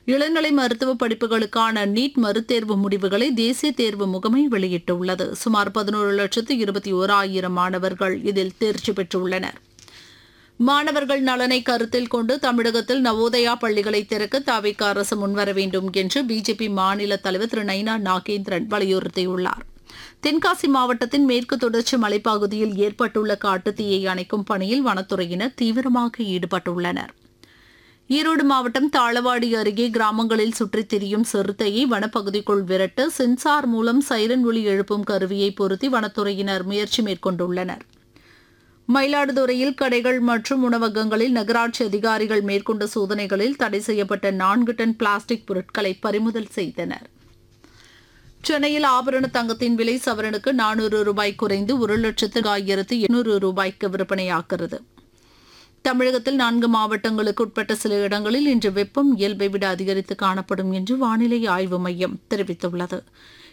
இளநிலை மருத்துவ படிப்புகளுக்கான நீட் மறுதேர்வு முடிவுகளை தேசிய தேர்வு முகமை வெளியிட்டுள்ளது சுமார் பதினோரு லட்சத்து இருபத்தி ஓராயிரம் மாணவர்கள் இதில் தேர்ச்சி பெற்றுள்ளனர் மாணவர்கள் நலனை கருத்தில் கொண்டு தமிழகத்தில் நவோதயா பள்ளிகளை திறக்க தாவிக அரசு முன்வர வேண்டும் என்று பிஜேபி மாநில தலைவர் திரு நைனா நாகேந்திரன் வலியுறுத்தியுள்ளார் தென்காசி மாவட்டத்தின் மேற்கு தொடர்ச்சி மலைப்பகுதியில் ஏற்பட்டுள்ள காட்டுத்தீயை அணைக்கும் பணியில் வனத்துறையினர் தீவிரமாக ஈடுபட்டுள்ளனர் ஈரோடு மாவட்டம் தாளவாடி அருகே கிராமங்களில் சுற்றித் திரியும் சிறுத்தையை வனப்பகுதிக்குள் விரட்ட சென்சார் மூலம் சைரன் ஒலி எழுப்பும் கருவியை பொருத்தி வனத்துறையினர் முயற்சி மேற்கொண்டுள்ளனர் மயிலாடுதுறையில் கடைகள் மற்றும் உணவகங்களில் நகராட்சி அதிகாரிகள் மேற்கொண்ட சோதனைகளில் தடை செய்யப்பட்ட நான்கு டன் பிளாஸ்டிக் பொருட்களை பறிமுதல் செய்தனர் சென்னையில் ஆபரண தங்கத்தின் விலை சவரனுக்கு நானூறு ரூபாய் குறைந்து ஒரு லட்சத்து ஆயிரத்து எண்ணூறு ரூபாய்க்கு விற்பனையாகிறது தமிழகத்தில் நான்கு மாவட்டங்களுக்கு உட்பட்ட சில இடங்களில் இன்று வெப்பம் இயல்பை விட அதிகரித்து காணப்படும் என்று வானிலை ஆய்வு மையம் தெரிவித்துள்ளது